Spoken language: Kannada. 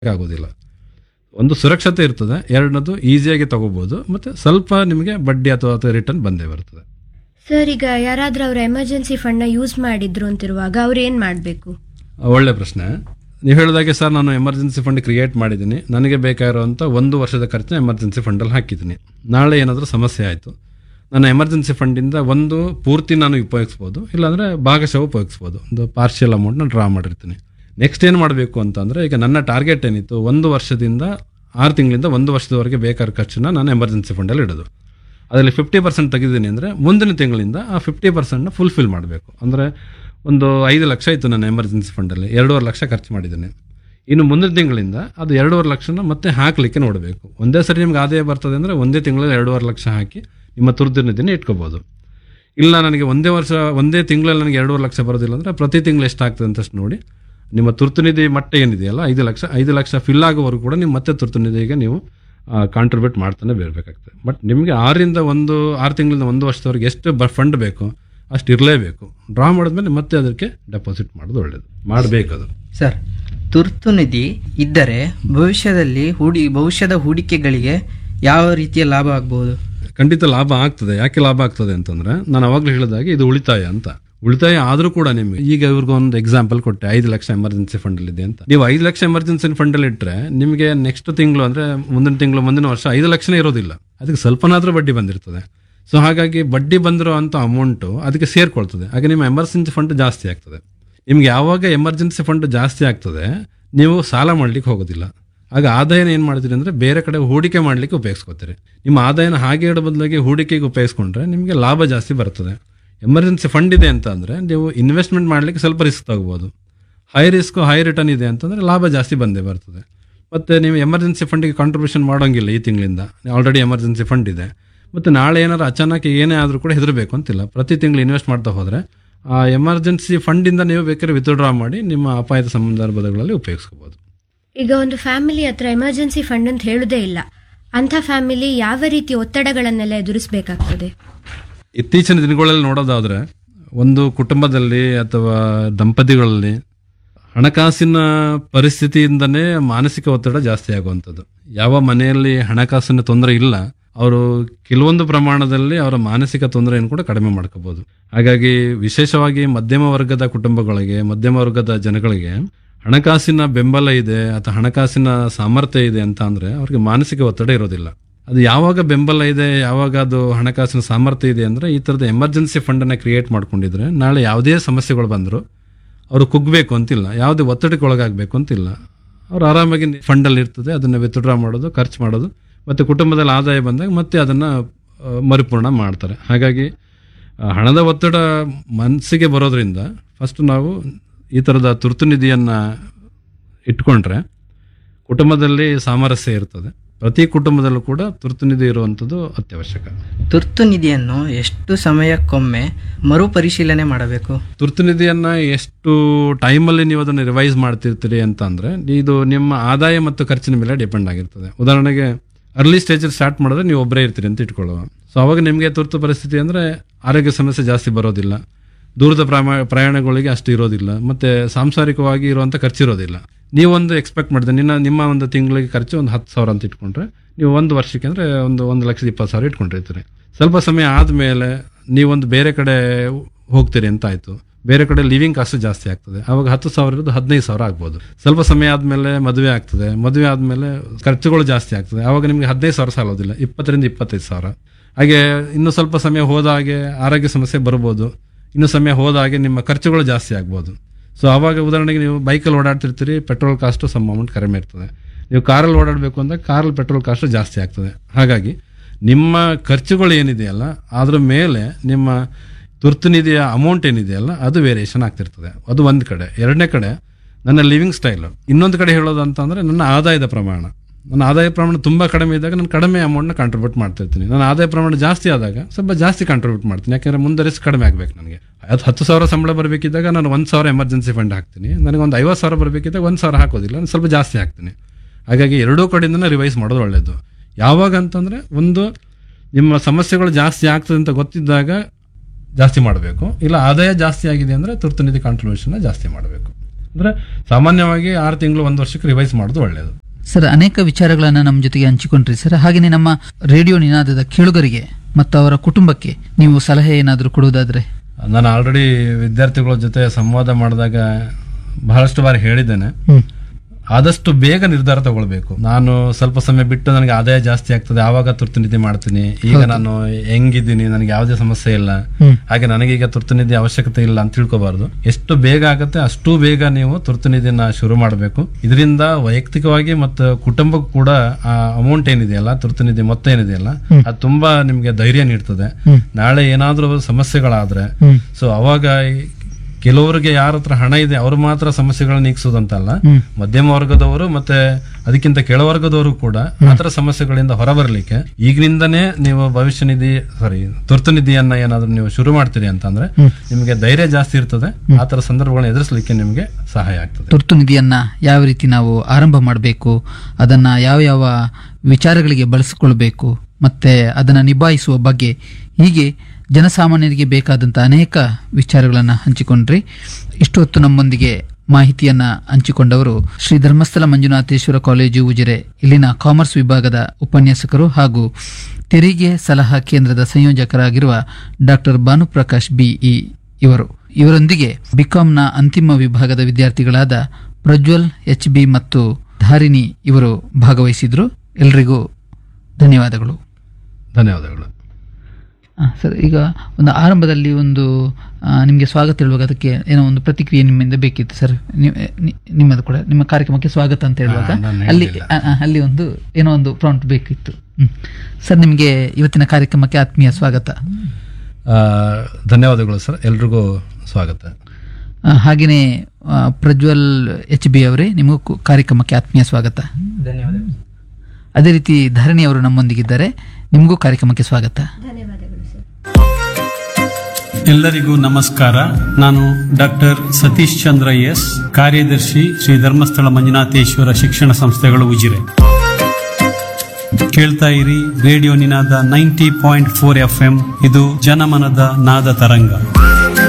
ಆಗೋದಿಲ್ಲ ಒಂದು ಸುರಕ್ಷತೆ ಇರ್ತದೆ ಎರಡನೇದು ಈಸಿಯಾಗಿ ತಗೋಬಹುದು ಮತ್ತೆ ಸ್ವಲ್ಪ ನಿಮಗೆ ಬಡ್ಡಿ ಅಥವಾ ಅಥವಾ ರಿಟರ್ನ್ ಬಂದೇ ಬರ್ತದೆ ಸರ್ ಈಗ ಯಾರಾದ್ರೂ ಅವ್ರ ಎಮರ್ಜೆನ್ಸಿ ಫಂಡ್ನ ಯೂಸ್ ಮಾಡಿದ್ರು ಅಂತಿರುವಾಗ ಅವ್ರು ಏನ್ ಮಾಡಬೇಕು ಒಳ್ಳೆ ಪ್ರಶ್ನೆ ನೀವು ಹೇಳಿದಾಗೆ ಸರ್ ನಾನು ಎಮರ್ಜೆನ್ಸಿ ಫಂಡ್ ಕ್ರಿಯೇಟ್ ಮಾಡಿದ್ದೀನಿ ನನಗೆ ಬೇಕಾಗಿರುವಂಥ ಒಂದು ವರ್ಷದ ಖರ್ಚು ಎಮರ್ಜೆನ್ಸಿ ಫಂಡಲ್ಲಿ ಹಾಕಿದ್ದೀನಿ ನಾಳೆ ಏನಾದರೂ ಸಮಸ್ಯೆ ಆಯಿತು ನನ್ನ ಎಮರ್ಜೆನ್ಸಿ ಫಂಡಿಂದ ಒಂದು ಪೂರ್ತಿ ನಾನು ಉಪಯೋಗಿಸ್ಬೋದು ಇಲ್ಲಾಂದರೆ ಭಾಗಶಃ ಉಪಯೋಗಿಸ್ಬೋದು ಒಂದು ಪಾರ್ಷಿಯಲ್ ಅಮೌಂಟ್ನ ಡ್ರಾ ಮಾಡಿರ್ತೀನಿ ನೆಕ್ಸ್ಟ್ ಏನು ಮಾಡಬೇಕು ಅಂತಂದರೆ ಈಗ ನನ್ನ ಟಾರ್ಗೆಟ್ ಏನಿತ್ತು ಒಂದು ವರ್ಷದಿಂದ ಆರು ತಿಂಗಳಿಂದ ಒಂದು ವರ್ಷದವರೆಗೆ ಬೇಕಾದ ಖರ್ಚನ್ನ ನಾನು ಎಮರ್ಜೆನ್ಸಿ ಫಂಡಲ್ಲಿ ಇಡೋದು ಅದರಲ್ಲಿ ಫಿಫ್ಟಿ ಪರ್ಸೆಂಟ್ ತೆಗೆದಿದ್ದೀನಿ ಅಂದರೆ ಮುಂದಿನ ತಿಂಗಳಿಂದ ಆ ಫಿಫ್ಟಿ ಪರ್ಸೆಂಟ್ನ ಫುಲ್ಫಿಲ್ ಮಾಡಬೇಕು ಅಂದರೆ ಒಂದು ಐದು ಲಕ್ಷ ಇತ್ತು ನನ್ನ ಎಮರ್ಜೆನ್ಸಿ ಫಂಡಲ್ಲಿ ಎರಡೂವರೆ ಲಕ್ಷ ಖರ್ಚು ಮಾಡಿದ್ದೀನಿ ಇನ್ನು ಮುಂದಿನ ತಿಂಗಳಿಂದ ಅದು ಎರಡೂವರೆ ಲಕ್ಷನ ಮತ್ತೆ ಹಾಕಲಿಕ್ಕೆ ನೋಡಬೇಕು ಒಂದೇ ಸರಿ ನಿಮ್ಗೆ ಆದಾಯ ಬರ್ತದೆ ಅಂದರೆ ಒಂದೇ ತಿಂಗಳಲ್ಲಿ ಎರಡೂವರೆ ಲಕ್ಷ ಹಾಕಿ ನಿಮ್ಮ ತುರ್ತು ನಿಧಿನ ಇಟ್ಕೋಬೋದು ಇಲ್ಲ ನನಗೆ ಒಂದೇ ವರ್ಷ ಒಂದೇ ತಿಂಗಳಲ್ಲಿ ನನಗೆ ಎರಡೂವರೆ ಲಕ್ಷ ಬರೋದಿಲ್ಲ ಅಂದರೆ ಪ್ರತಿ ತಿಂಗಳು ಎಷ್ಟಾಗ್ತದೆ ಅಂತಷ್ಟು ನೋಡಿ ನಿಮ್ಮ ತುರ್ತು ನಿಧಿ ಮಟ್ಟ ಏನಿದೆಯಲ್ಲ ಐದು ಲಕ್ಷ ಐದು ಲಕ್ಷ ಫಿಲ್ ಆಗೋವರೆಗೂ ಕೂಡ ನೀವು ಮತ್ತೆ ತುರ್ತು ನಿಧಿಗೆ ನೀವು ಕಾಂಟ್ರಿಬ್ಯೂಟ್ ಮಾಡ್ತಾನೆ ಬರಬೇಕಾಗ್ತದೆ ಬಟ್ ನಿಮಗೆ ಆರರಿಂದ ಒಂದು ಆರು ತಿಂಗಳಿಂದ ಒಂದು ವರ್ಷದವರೆಗೆ ಎಷ್ಟು ಬ ಫಂಡ್ ಬೇಕು ಅಷ್ಟು ಇರಲೇಬೇಕು ಡ್ರಾ ಮಾಡಿದ್ಮೇಲೆ ಮತ್ತೆ ಅದಕ್ಕೆ ಡೆಪಾಸಿಟ್ ಮಾಡೋದು ಒಳ್ಳೆಯದು ಮಾಡಬೇಕು ಅದು ಸರ್ ತುರ್ತು ನಿಧಿ ಇದ್ದರೆ ಭವಿಷ್ಯದಲ್ಲಿ ಹೂಡಿ ಭವಿಷ್ಯದ ಹೂಡಿಕೆಗಳಿಗೆ ಯಾವ ರೀತಿಯ ಲಾಭ ಆಗಬಹುದು ಖಂಡಿತ ಲಾಭ ಆಗ್ತದೆ ಯಾಕೆ ಲಾಭ ಆಗ್ತದೆ ಅಂತಂದ್ರೆ ನಾನು ಅವಾಗಲೂ ಹೇಳಿದಾಗೆ ಇದು ಉಳಿತಾಯ ಅಂತ ಉಳಿತಾಯ ಆದರೂ ಕೂಡ ನಿಮಗೆ ಈಗ ಇವ್ರಿಗೆ ಒಂದು ಎಕ್ಸಾಂಪಲ್ ಕೊಟ್ಟೆ ಐದು ಲಕ್ಷ ಎಮರ್ಜೆನ್ಸಿ ಫಂಡ್ ಇದೆ ಅಂತ ನೀವು ಐದು ಲಕ್ಷ ಎಮರ್ಜೆನ್ಸಿ ಫಂಡ್ ಅಲ್ಲಿ ಇಟ್ಟರೆ ನಿಮಗೆ ನೆಕ್ಸ್ಟ್ ತಿಂಗಳು ಅಂದ್ರೆ ಮುಂದಿನ ತಿಂಗಳು ಮುಂದಿನ ವರ್ಷ ಐದು ಲಕ್ಷನೇ ಇರೋದಿಲ್ಲ ಅದಕ್ಕೆ ಸ್ವಲ್ಪನಾದ್ರೂ ಬಡ್ಡಿ ಬಂದಿರ್ತದೆ ಸೊ ಹಾಗಾಗಿ ಬಡ್ಡಿ ಬಂದಿರೋ ಅಂತ ಅಮೌಂಟು ಅದಕ್ಕೆ ಸೇರ್ಕೊಳ್ತದೆ ಹಾಗೆ ನಿಮ್ಮ ಎಮರ್ಜೆನ್ಸಿ ಫಂಡ್ ಜಾಸ್ತಿ ಆಗ್ತದೆ ನಿಮ್ಗೆ ಯಾವಾಗ ಎಮರ್ಜೆನ್ಸಿ ಫಂಡ್ ಜಾಸ್ತಿ ಆಗ್ತದೆ ನೀವು ಸಾಲ ಮಾಡ್ಲಿಕ್ಕೆ ಹೋಗೋದಿಲ್ಲ ಆಗ ಆದಾಯನ ಏನು ಮಾಡ್ತೀರಿ ಅಂದರೆ ಬೇರೆ ಕಡೆ ಹೂಡಿಕೆ ಮಾಡಲಿಕ್ಕೆ ಉಪಯೋಗಿಸ್ಕೋತೀರಿ ನಿಮ್ಮ ಆದಾಯನ ಹಾಗೆ ಇಡೋ ಬದಲಾಗಿ ಹೂಡಿಕೆಗೆ ಉಪಯೋಗಿಸ್ಕೊಂಡ್ರೆ ನಿಮಗೆ ಲಾಭ ಜಾಸ್ತಿ ಬರ್ತದೆ ಎಮರ್ಜೆನ್ಸಿ ಫಂಡ್ ಇದೆ ಅಂತ ಅಂದರೆ ನೀವು ಇನ್ವೆಸ್ಟ್ಮೆಂಟ್ ಮಾಡಲಿಕ್ಕೆ ಸ್ವಲ್ಪ ರಿಸ್ಕ್ ತಗೋಬೋದು ಹೈ ರಿಸ್ಕ್ ಹೈ ರಿಟರ್ನ್ ಇದೆ ಅಂತಂದರೆ ಲಾಭ ಜಾಸ್ತಿ ಬಂದೇ ಬರ್ತದೆ ಮತ್ತು ನೀವು ಎಮರ್ಜೆನ್ಸಿ ಫಂಡಿಗೆ ಕಾಂಟ್ರಿಬ್ಯೂಷನ್ ಮಾಡೋಂಗಿಲ್ಲ ಈ ತಿಂಗಳಿಂದ ಆಲ್ರೆಡಿ ಎಮರ್ಜೆನ್ಸಿ ಫಂಡ್ ಇದೆ ಮತ್ತು ನಾಳೆ ಏನಾದ್ರು ಅಚಾನಕ್ ಏನೇ ಆದರೂ ಕೂಡ ಹೆದರಬೇಕು ಅಂತಿಲ್ಲ ಪ್ರತಿ ತಿಂಗಳು ಇನ್ವೆಸ್ಟ್ ಮಾಡ್ತಾ ಹೋದರೆ ಆ ಎಮರ್ಜೆನ್ಸಿ ಫಂಡಿಂದ ನೀವು ಬೇಕಾದ್ರೆ ವಿತ್ಡ್ರಾ ಮಾಡಿ ನಿಮ್ಮ ಅಪಾಯದ ಸಂದರ್ಭಗಳಲ್ಲಿ ಉಪಯೋಗಿಸ್ಕೋಬೋದು ಈಗ ಒಂದು ಫ್ಯಾಮಿಲಿ ಹತ್ರ ಎಮರ್ಜೆನ್ಸಿ ಫಂಡ್ ಅಂತ ಹೇಳುದೇ ಇಲ್ಲ ಅಂಥ ಫ್ಯಾಮಿಲಿ ಯಾವ ರೀತಿ ಒತ್ತಡಗಳನ್ನೆಲ್ಲ ಎದುರಿಸಬೇಕಾಗ್ತದೆ ಇತ್ತೀಚಿನ ದಿನಗಳಲ್ಲಿ ನೋಡೋದಾದ್ರೆ ಒಂದು ಕುಟುಂಬದಲ್ಲಿ ಅಥವಾ ದಂಪತಿಗಳಲ್ಲಿ ಹಣಕಾಸಿನ ಪರಿಸ್ಥಿತಿಯಿಂದನೇ ಮಾನಸಿಕ ಒತ್ತಡ ಜಾಸ್ತಿ ಆಗುವಂಥದ್ದು ಯಾವ ಮನೆಯಲ್ಲಿ ಹಣಕಾಸಿನ ತೊಂದರೆ ಇಲ್ಲ ಅವರು ಕೆಲವೊಂದು ಪ್ರಮಾಣದಲ್ಲಿ ಅವರ ಮಾನಸಿಕ ತೊಂದರೆಯನ್ನು ಕೂಡ ಕಡಿಮೆ ಮಾಡ್ಕೋಬಹುದು ಹಾಗಾಗಿ ವಿಶೇಷವಾಗಿ ಮಧ್ಯಮ ವರ್ಗದ ಕುಟುಂಬಗಳಿಗೆ ಮಧ್ಯಮ ವರ್ಗದ ಜನಗಳಿಗೆ ಹಣಕಾಸಿನ ಬೆಂಬಲ ಇದೆ ಅಥವಾ ಹಣಕಾಸಿನ ಸಾಮರ್ಥ್ಯ ಇದೆ ಅಂತ ಅಂದ್ರೆ ಅವ್ರಿಗೆ ಮಾನಸಿಕ ಒತ್ತಡ ಇರೋದಿಲ್ಲ ಅದು ಯಾವಾಗ ಬೆಂಬಲ ಇದೆ ಯಾವಾಗ ಅದು ಹಣಕಾಸಿನ ಸಾಮರ್ಥ್ಯ ಇದೆ ಅಂದ್ರೆ ಈ ತರದ ಎಮರ್ಜೆನ್ಸಿ ಫಂಡ್ ಅನ್ನ ಕ್ರಿಯೇಟ್ ಮಾಡ್ಕೊಂಡಿದ್ರೆ ನಾಳೆ ಯಾವುದೇ ಸಮಸ್ಯೆಗಳು ಬಂದ್ರು ಅವರು ಕುಗ್ಬೇಕು ಅಂತಿಲ್ಲ ಯಾವುದೇ ಒತ್ತಡಕ್ಕೆ ಒಳಗಾಗಬೇಕು ಅಂತಿಲ್ಲ ಅವ್ರು ಆರಾಮಾಗಿ ಫಂಡಲ್ಲಿ ಇರ್ತದೆ ಅದನ್ನ ವಿತ್ಡ್ರಾ ಮಾಡೋದು ಖರ್ಚು ಮಾಡೋದು ಮತ್ತೆ ಕುಟುಂಬದಲ್ಲಿ ಆದಾಯ ಬಂದಾಗ ಮತ್ತೆ ಅದನ್ನ ಆ, ಮರುಪೂರ್ಣ ಮಾಡ್ತಾರೆ ಹಾಗಾಗಿ ಆ, ಹಣದ ಒತ್ತಡ ಮನಸ್ಸಿಗೆ ಬರೋದ್ರಿಂದ ಫಸ್ಟ್ ನಾವು ಈ ಥರದ ತುರ್ತು ನಿಧಿಯನ್ನು ಇಟ್ಕೊಂಡ್ರೆ ಕುಟುಂಬದಲ್ಲಿ ಸಾಮರಸ್ಯ ಇರ್ತದೆ ಪ್ರತಿ ಕುಟುಂಬದಲ್ಲೂ ಕೂಡ ತುರ್ತು ನಿಧಿ ಇರುವಂಥದ್ದು ಅತ್ಯವಶ್ಯಕ ತುರ್ತು ನಿಧಿಯನ್ನು ಎಷ್ಟು ಸಮಯಕ್ಕೊಮ್ಮೆ ಮರುಪರಿಶೀಲನೆ ಮಾಡಬೇಕು ತುರ್ತು ನಿಧಿಯನ್ನ ಎಷ್ಟು ಟೈಮಲ್ಲಿ ನೀವು ಅದನ್ನು ರಿವೈಸ್ ಮಾಡ್ತಿರ್ತೀರಿ ಅಂತ ಅಂದ್ರೆ ಇದು ನಿಮ್ಮ ಆದಾಯ ಮತ್ತು ಖರ್ಚಿನ ಮೇಲೆ ಡಿಪೆಂಡ್ ಆಗಿರ್ತದೆ ಉದಾಹರಣೆಗೆ ಅರ್ಲಿ ಸ್ಟೇಜ್ ಸ್ಟಾರ್ಟ್ ಮಾಡಿದ್ರೆ ನೀವು ಒಬ್ಬರೇ ಇರ್ತೀರಿ ಅಂತ ಇಟ್ಕೊಳ್ಳುವ ಸೊ ಅವಾಗ ನಿಮಗೆ ತುರ್ತು ಪರಿಸ್ಥಿತಿ ಅಂದ್ರೆ ಆರೋಗ್ಯ ಸಮಸ್ಯೆ ಜಾಸ್ತಿ ಬರೋದಿಲ್ಲ ದೂರದ ಪ್ರಮಾ ಪ್ರಯಾಣಗಳಿಗೆ ಅಷ್ಟು ಇರೋದಿಲ್ಲ ಮತ್ತೆ ಸಾಂಸಾರಿಕವಾಗಿ ಇರುವಂತ ಖರ್ಚು ಇರೋದಿಲ್ಲ ನೀವೊಂದು ಎಕ್ಸ್ಪೆಕ್ಟ್ ಮಾಡಿದ್ರೆ ನಿನ್ನ ನಿಮ್ಮ ಒಂದು ತಿಂಗಳಿಗೆ ಖರ್ಚು ಒಂದು ಹತ್ತು ಸಾವಿರ ಅಂತ ಇಟ್ಕೊಂಡ್ರೆ ನೀವು ಒಂದು ವರ್ಷಕ್ಕೆ ಅಂದ್ರೆ ಒಂದು ಒಂದು ಲಕ್ಷದ ಇಪ್ಪತ್ತು ಸಾವಿರ ಇಟ್ಕೊಂಡಿರ್ತೀರಿ ಸ್ವಲ್ಪ ಸಮಯ ಆದಮೇಲೆ ನೀವೊಂದು ಬೇರೆ ಕಡೆ ಹೋಗ್ತೀರಿ ಅಂತ ಆಯ್ತು ಬೇರೆ ಕಡೆ ಲಿವಿಂಗ್ ಕಾಸ್ಟ್ ಜಾಸ್ತಿ ಆಗ್ತದೆ ಅವಾಗ ಹತ್ತು ಸಾವಿರ ಇರೋದು ಹದಿನೈದು ಸಾವಿರ ಆಗ್ಬೋದು ಸ್ವಲ್ಪ ಸಮಯ ಆದಮೇಲೆ ಮದುವೆ ಆಗ್ತದೆ ಮದುವೆ ಆದಮೇಲೆ ಖರ್ಚುಗಳು ಜಾಸ್ತಿ ಆಗ್ತದೆ ಅವಾಗ ನಿಮಗೆ ಹದಿನೈದು ಸಾವಿರ ಸಾಲೋದಿಲ್ಲ ಇಪ್ಪತ್ತರಿಂದ ಇಪ್ಪತ್ತೈದು ಸಾವಿರ ಹಾಗೆ ಇನ್ನು ಸ್ವಲ್ಪ ಸಮಯ ಹೋದ ಹಾಗೆ ಆರೋಗ್ಯ ಸಮಸ್ಯೆ ಬರ್ಬೋದು ಇನ್ನು ಸಮಯ ಹೋದ ಹಾಗೆ ನಿಮ್ಮ ಖರ್ಚುಗಳು ಜಾಸ್ತಿ ಆಗ್ಬೋದು ಸೊ ಆವಾಗ ಉದಾಹರಣೆಗೆ ನೀವು ಬೈಕಲ್ಲಿ ಓಡಾಡ್ತಿರ್ತೀರಿ ಪೆಟ್ರೋಲ್ ಕಾಸ್ಟು ಸಮ್ ಅಮೌಂಟ್ ಕಡಿಮೆ ಇರ್ತದೆ ನೀವು ಕಾರಲ್ಲಿ ಓಡಾಡಬೇಕು ಅಂದ್ರೆ ಕಾರಲ್ಲಿ ಪೆಟ್ರೋಲ್ ಕಾಸ್ಟ್ ಜಾಸ್ತಿ ಆಗ್ತದೆ ಹಾಗಾಗಿ ನಿಮ್ಮ ಖರ್ಚುಗಳು ಏನಿದೆಯಲ್ಲ ಅದ್ರ ಮೇಲೆ ನಿಮ್ಮ ತುರ್ತು ನಿಧಿಯ ಅಮೌಂಟ್ ಏನಿದೆಯಲ್ಲ ಅದು ವೇರಿಯೇಷನ್ ಆಗ್ತಿರ್ತದೆ ಅದು ಒಂದು ಕಡೆ ಎರಡನೇ ಕಡೆ ನನ್ನ ಲಿವಿಂಗ್ ಸ್ಟೈಲ್ ಇನ್ನೊಂದು ಕಡೆ ಹೇಳೋದು ಅಂತ ಅಂದ್ರೆ ನನ್ನ ಆದಾಯದ ಪ್ರಮಾಣ ನನ್ನ ಆದಾಯ ಪ್ರಮಾಣ ತುಂಬ ಕಡಿಮೆ ಇದ್ದಾಗ ನಾನು ಕಡಿಮೆ ಅಮೌಂಟ್ನ ಕಾಂಟ್ರಿಬ್ಯೂಟ್ ಮಾಡ್ತಿರ್ತೀನಿ ನನ್ನ ಆದಾಯ ಪ್ರಮಾಣ ಜಾಸ್ತಿ ಆದಾಗ ಸ್ವಲ್ಪ ಜಾಸ್ತಿ ಕಾಂಟ್ರಿಬ್ಯೂಟ್ ಮಾಡ್ತೀನಿ ಯಾಕಂದ್ರೆ ಮುಂದೆ ರಿಸ್ಕ್ ಕಡಿಮೆ ಆಗ್ಬೇಕು ನನಗೆ ಅದು ಹತ್ತು ಸಾವಿರ ಸಂಬಳ ಬರಬೇಕಿದ್ದಾಗ ನಾನು ಒಂದು ಸಾವಿರ ಎಮರ್ಜೆನ್ಸಿ ಫಂಡ್ ಹಾಕ್ತೀನಿ ನನಗೆ ಒಂದು ಐವತ್ತು ಸಾವಿರ ಬರಬೇಕಿದ್ದಾಗ ಒಂದು ಸಾವಿರ ಹಾಕೋದಿಲ್ಲ ನಾನು ಸ್ವಲ್ಪ ಜಾಸ್ತಿ ಹಾಕ್ತೀನಿ ಹಾಗಾಗಿ ಎರಡೂ ಕಡೆಯಿಂದ ರಿವೈಸ್ ಮಾಡೋದು ಒಳ್ಳೆಯದು ಯಾವಾಗ ಅಂತಂದ್ರೆ ಒಂದು ನಿಮ್ಮ ಸಮಸ್ಯೆಗಳು ಜಾಸ್ತಿ ಆಗ್ತದೆ ಅಂತ ಗೊತ್ತಿದ್ದಾಗ ಜಾಸ್ತಿ ಮಾಡಬೇಕು ಇಲ್ಲ ಆದಾಯ ಜಾಸ್ತಿ ಆಗಿದೆ ಅಂದ್ರೆ ತುರ್ತು ನಿಧಿ ಕಾಂಟ್ರಿಬ್ಯೂಷನ್ ಜಾಸ್ತಿ ಮಾಡಬೇಕು ಅಂದ್ರೆ ಸಾಮಾನ್ಯವಾಗಿ ಆರು ತಿಂಗಳು ಒಂದು ವರ್ಷಕ್ಕೆ ರಿವೈಸ್ ಮಾಡೋದು ಒಳ್ಳೆಯದು ಸರ್ ಅನೇಕ ವಿಚಾರಗಳನ್ನ ನಮ್ಮ ಜೊತೆಗೆ ಹಂಚಿಕೊಂಡ್ರಿ ಸರ್ ಹಾಗೆಯೇ ನಮ್ಮ ರೇಡಿಯೋ ನಿನಾದದ ಕೇಳುಗರಿಗೆ ಮತ್ತು ಅವರ ಕುಟುಂಬಕ್ಕೆ ನೀವು ಸಲಹೆ ಏನಾದರೂ ಕೊಡುವುದಾದ್ರೆ ನಾನು ಆಲ್ರೆಡಿ ವಿದ್ಯಾರ್ಥಿಗಳ ಜೊತೆ ಸಂವಾದ ಮಾಡಿದಾಗ ಬಹಳಷ್ಟು ಬಾರಿ ಹೇಳಿದ್ದೇನೆ ಆದಷ್ಟು ಬೇಗ ನಿರ್ಧಾರ ತಗೊಳ್ಬೇಕು ನಾನು ಸ್ವಲ್ಪ ಸಮಯ ಬಿಟ್ಟು ನನಗೆ ಆದಾಯ ಜಾಸ್ತಿ ಆಗ್ತದೆ ಆವಾಗ ತುರ್ತು ನಿಧಿ ಮಾಡ್ತೀನಿ ಈಗ ನಾನು ಹೆಂಗಿದ್ದೀನಿ ನನಗೆ ಯಾವುದೇ ಸಮಸ್ಯೆ ಇಲ್ಲ ಹಾಗೆ ನನಗೀಗ ತುರ್ತು ನಿಧಿ ಅವಶ್ಯಕತೆ ಇಲ್ಲ ಅಂತ ತಿಳ್ಕೊಬಾರ್ದು ಎಷ್ಟು ಬೇಗ ಆಗುತ್ತೆ ಅಷ್ಟು ಬೇಗ ನೀವು ತುರ್ತು ನಿಧಿನ ಶುರು ಮಾಡಬೇಕು ಇದರಿಂದ ವೈಯಕ್ತಿಕವಾಗಿ ಮತ್ತು ಕುಟುಂಬಕ್ಕೂ ಕೂಡ ಆ ಅಮೌಂಟ್ ಏನಿದೆಯಲ್ಲ ತುರ್ತು ನಿಧಿ ಮೊತ್ತ ಏನಿದೆಯಲ್ಲ ಅದು ತುಂಬಾ ನಿಮ್ಗೆ ಧೈರ್ಯ ನೀಡ್ತದೆ ನಾಳೆ ಏನಾದ್ರೂ ಸಮಸ್ಯೆಗಳಾದ್ರೆ ಸೊ ಅವಾಗ ಈ ಕೆಲವರಿಗೆ ಯಾರ ಹತ್ರ ಹಣ ಇದೆ ಅವ್ರು ಮಾತ್ರ ಸಮಸ್ಯೆಗಳನ್ನ ನೀಗಿಸೋದಂತಲ್ಲ ಮಧ್ಯಮ ವರ್ಗದವರು ಮತ್ತೆ ಅದಕ್ಕಿಂತ ಕೆಳವರ್ಗದವರು ಕೂಡ ಆತರ ಸಮಸ್ಯೆಗಳಿಂದ ಹೊರಬರಲಿಕ್ಕೆ ಈಗಿನಿಂದನೇ ನೀವು ಭವಿಷ್ಯ ನಿಧಿ ಸಾರಿ ತುರ್ತು ನಿಧಿಯನ್ನ ಏನಾದ್ರೂ ನೀವು ಶುರು ಮಾಡ್ತೀರಿ ಅಂತಂದ್ರೆ ನಿಮಗೆ ಧೈರ್ಯ ಜಾಸ್ತಿ ಇರ್ತದೆ ಆತರ ಸಂದರ್ಭಗಳನ್ನ ಎದುರಿಸಲಿಕ್ಕೆ ನಿಮಗೆ ಸಹಾಯ ಆಗ್ತದೆ ತುರ್ತು ನಿಧಿಯನ್ನ ಯಾವ ರೀತಿ ನಾವು ಆರಂಭ ಮಾಡಬೇಕು ಅದನ್ನ ಯಾವ ಯಾವ ವಿಚಾರಗಳಿಗೆ ಬಳಸಿಕೊಳ್ಬೇಕು ಮತ್ತೆ ಅದನ್ನ ನಿಭಾಯಿಸುವ ಬಗ್ಗೆ ಹೀಗೆ ಜನಸಾಮಾನ್ಯರಿಗೆ ಬೇಕಾದಂಥ ಅನೇಕ ವಿಚಾರಗಳನ್ನು ಹಂಚಿಕೊಂಡ್ರಿ ಇಷ್ಟೊತ್ತು ನಮ್ಮೊಂದಿಗೆ ಮಾಹಿತಿಯನ್ನ ಹಂಚಿಕೊಂಡವರು ಶ್ರೀ ಧರ್ಮಸ್ಥಳ ಮಂಜುನಾಥೇಶ್ವರ ಕಾಲೇಜು ಉಜಿರೆ ಇಲ್ಲಿನ ಕಾಮರ್ಸ್ ವಿಭಾಗದ ಉಪನ್ಯಾಸಕರು ಹಾಗೂ ತೆರಿಗೆ ಸಲಹಾ ಕೇಂದ್ರದ ಸಂಯೋಜಕರಾಗಿರುವ ಡಾಕ್ಟರ್ ಭಾನುಪ್ರಕಾಶ್ ಬಿಇ ಇವರು ಇವರೊಂದಿಗೆ ಬಿಕಾಂನ ಅಂತಿಮ ವಿಭಾಗದ ವಿದ್ಯಾರ್ಥಿಗಳಾದ ಪ್ರಜ್ವಲ್ ಎಚ್ ಬಿ ಮತ್ತು ಧಾರಿಣಿ ಇವರು ಭಾಗವಹಿಸಿದ್ರು ಎಲ್ರಿಗೂ ಧನ್ಯವಾದಗಳು ಧನ್ಯವಾದಗಳು ಆ, ಸರ್ ಈಗ ಒಂದು ಆರಂಭದಲ್ಲಿ ಒಂದು ನಿಮಗೆ ಸ್ವಾಗತ ಹೇಳುವಾಗ ಅದಕ್ಕೆ ಏನೋ ಒಂದು ಪ್ರತಿಕ್ರಿಯೆ ನಿಮ್ಮಿಂದ ಬೇಕಿತ್ತು ಸರ್ ನಿ- ನಿ- ನಿಮ್ಮದು ಕೂಡ ನಿಮ್ಮ ಕಾರ್ಯಕ್ರಮಕ್ಕೆ ಸ್ವಾಗತ ಅಂತ ಹೇಳುವಾಗ ಆ, ನಾನು ಅಲ್ಲಿ ಹೇಳಿಲ್ಲ. ಆ, ಆ, ಅಲ್ಲಿ ಒಂದು ಏನೋ ಒಂದು ಪ್ರಾಂಪ್ಟ್ ಬೇಕಿತ್ತು ಹ್ಮ್. ಸರ್ ನಿಮಗೆ ಇವತ್ತಿನ ಕಾರ್ಯಕ್ರಮಕ್ಕೆ ಆತ್ಮೀಯ ಸ್ವಾಗತ ಆ, ಧನ್ಯವಾದಗಳು ಸರ್ ಎಲ್ರಿಗೂ ಸ್ವಾಗತ ಆ, ಹಾಗೆಯೇ ಆ, ಪ್ರಜ್ವಲ್ ಎಚ್ ಬಿ ಅವರೇ ನಿಮಗೂ ಕು- ಕಾರ್ಯಕ್ರಮಕ್ಕೆ ಆತ್ಮೀಯ ಸ್ವಾಗತ ಧನ್ಯವಾದಗಳು ಅದೇ ರೀತಿ ಧರಣಿ ಅವರು ನಮ್ಮೊಂದಿಗಿದ್ದಾರೆ ನಿಮಗೂ ಕಾರ್ಯಕ್ರಮಕ್ಕೆ ಸ್ವಾಗತ ಧನ್ಯವಾದಗಳು ಸರ್ ಎಲ್ಲರಿಗೂ ನಮಸ್ಕಾರ ನಾನು ಡಾಕ್ಟರ್ ಸತೀಶ್ ಚಂದ್ರ ಎಸ್ ಕಾರ್ಯದರ್ಶಿ ಶ್ರೀ ಧರ್ಮಸ್ಥಳ ಮಂಜುನಾಥೇಶ್ವರ ಶಿಕ್ಷಣ ಸಂಸ್ಥೆಗಳು ಉಜಿರೆ ಕೇಳ್ತಾ ಇರಿ radio Ninada ninety point four F M ಇದು ಜನಮನದ ನಾದ ತರಂಗ